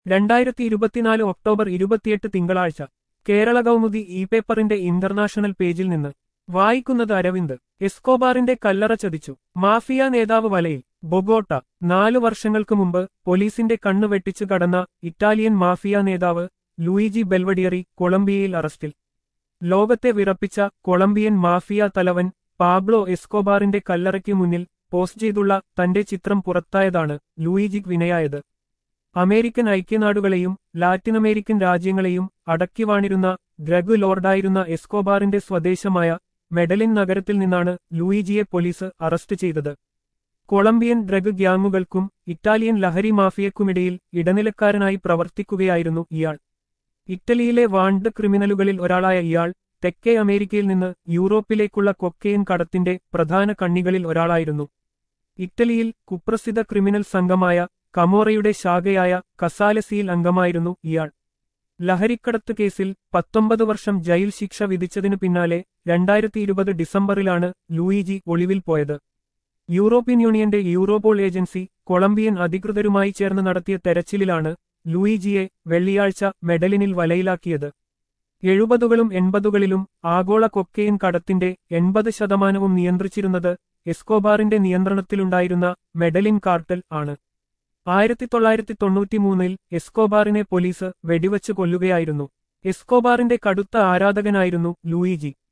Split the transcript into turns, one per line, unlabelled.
രണ്ടായിരത്തി ഇരുപത്തിനാല് ഒക്ടോബർ ഇരുപത്തിയെട്ട് തിങ്കളാഴ്ച കേരള കൗമുദി ഇ പേപ്പറിന്റെ ഇന്റർനാഷണൽ പേജിൽ നിന്ന് വായിക്കുന്നത് അരവിന്ദ് എസ്കോബാറിന്റെ കല്ലറ ചതിച്ചു മാഫിയ നേതാവ് വലയിൽ ബൊഗോട്ട നാലു വർഷങ്ങൾക്ക് മുമ്പ് പോലീസിന്റെ കണ്ണു വെട്ടിച്ചു കടന്ന ഇറ്റാലിയൻ മാഫിയ നേതാവ് ലൂയിജി ബെൽവഡിയറി കൊളംബിയയിൽ അറസ്റ്റിൽ ലോകത്തെ വിറപ്പിച്ച കൊളംബിയൻ മാഫിയ തലവൻ പാബ്ലോ എസ്കോബാറിന്റെ കല്ലറയ്ക്ക് മുന്നിൽ പോസ്റ്റ് ചെയ്തുള്ള തന്റെ ചിത്രം പുറത്തായതാണ് ലൂയിജിക്ക് വിനയായത് അമേരിക്കൻ ഐക്യനാടുകളെയും ലാറ്റിനമേരിക്കൻ രാജ്യങ്ങളെയും അടക്കിവാണിരുന്ന ഡ്രഗ് ലോർഡായിരുന്ന എസ്കോബാറിന്റെ സ്വദേശമായ മെഡലിൻ നഗരത്തിൽ നിന്നാണ് ലൂയിജിയെ പോലീസ് അറസ്റ്റ് ചെയ്തത് കൊളംബിയൻ ഡ്രഗ് ഗ്യാങ്ങുകൾക്കും ഇറ്റാലിയൻ ലഹരി മാഫിയക്കുമിടയിൽ ഇടനിലക്കാരനായി പ്രവർത്തിക്കുകയായിരുന്നു ഇയാൾ ഇറ്റലിയിലെ വാണ്ട് ക്രിമിനലുകളിൽ ഒരാളായ ഇയാൾ തെക്കേ അമേരിക്കയിൽ നിന്ന് യൂറോപ്പിലേക്കുള്ള കൊക്കെയിൻ കടത്തിന്റെ പ്രധാന കണ്ണികളിൽ ഒരാളായിരുന്നു ഇറ്റലിയിൽ കുപ്രസിദ്ധ ക്രിമിനൽ സംഘമായ കമോറയുടെ ശാഖയായ കസാലസിയിൽ അംഗമായിരുന്നു ഇയാൾ ലഹരിക്കടത്ത് കേസിൽ പത്തൊമ്പത് വർഷം ജയിൽ ശിക്ഷ വിധിച്ചതിനു പിന്നാലെ രണ്ടായിരത്തി ഇരുപത് ഡിസംബറിലാണ് ലൂയിജി ഒളിവിൽ പോയത് യൂറോപ്യൻ യൂണിയന്റെ യൂറോപോൾ ഏജൻസി കൊളംബിയൻ അധികൃതരുമായി ചേർന്ന് നടത്തിയ തെരച്ചിലിലാണ് ലൂയിജിയെ വെള്ളിയാഴ്ച മെഡലിനിൽ വലയിലാക്കിയത് എഴുപതുകളും എൺപതുകളിലും ആഗോള കൊക്കെയിൻ കടത്തിന്റെ എൺപത് ശതമാനവും നിയന്ത്രിച്ചിരുന്നത് എസ്കോബാറിന്റെ നിയന്ത്രണത്തിലുണ്ടായിരുന്ന മെഡലിൻ കാർട്ടൽ ആണ് ആയിരത്തി തൊള്ളായിരത്തി തൊണ്ണൂറ്റിമൂന്നിൽ എസ്കോബാറിനെ പോലീസ് വെടിവച്ച് കൊല്ലുകയായിരുന്നു എസ്കോബാറിന്റെ കടുത്ത ആരാധകനായിരുന്നു ലൂയിജി